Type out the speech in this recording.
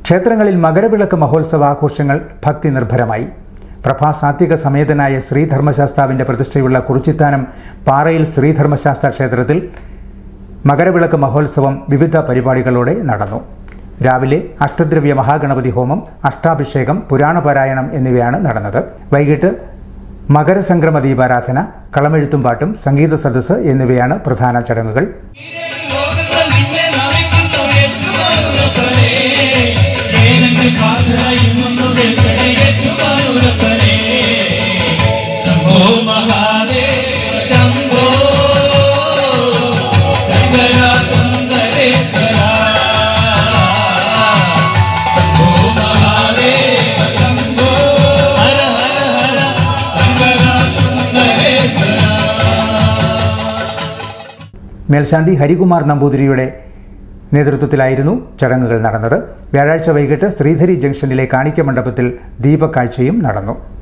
ക്ഷേത്രങ്ങളിൽ മകരവിളക്ക് മഹോത്സവ ആഘോഷങ്ങൾ ഭക്തി നിർഭരമായി പ്രഭാസാത്വിക സമേതനായ ശ്രീധർമ്മശാസ്താവിന്റെ പ്രതിഷ്ഠയുള്ള കുറിച്ചിത്താനം പാറയിൽ ശ്രീധർമ്മശാസ്ത്ര ക്ഷേത്രത്തിൽ മകരവിളക്ക് മഹോത്സവം വിവിധ പരിപാടികളോടെ നടന്നു രാവിലെ അഷ്ടദ്രവ്യ മഹാഗണപതി ഹോമം അഷ്ടാഭിഷേകം പുരാണപാരായണം എന്നിവയാണ് നടന്നത് വൈകിട്ട് മകരസംക്രമ ദീപാരാധന കളമെഴുത്തും പാട്ടും സംഗീത സദസ്സ് എന്നിവയാണ് പ്രധാന ചടങ്ങുകൾ ലോകങ്ങൾ നിന്നെ നമിക്കുന്നു ഏറ്റുമാനുരപ്പനേ ഏനങ്ങൾ കാത്തുക ഇന്നൊന്നു കേൾക്കണേ ഏറ്റുമാനുരപ്പനേ ശംഭോ മഹാദേവ ശംഭോ ശങ്കര സുന്ദരേശ്വര ശംഭോ മഹാദേവ ശംഭോ ഹര ഹര ഹര ശങ്കര സുന്ദരേശ്വര മേൽശാന്തി ഹരികുമാർ നമ്പൂതിരിയുടെ നേതൃത്വത്തിലായിരുന്നു ചടങ്ങുകൾ നടന്നത് വ്യാഴാഴ്ച വൈകിട്ട് ശ്രീധരി ജംഗ്ഷനിലെ കാണിക്ക മണ്ഡപത്തിൽ ദീപക്കാഴ്ചയും നടന്നു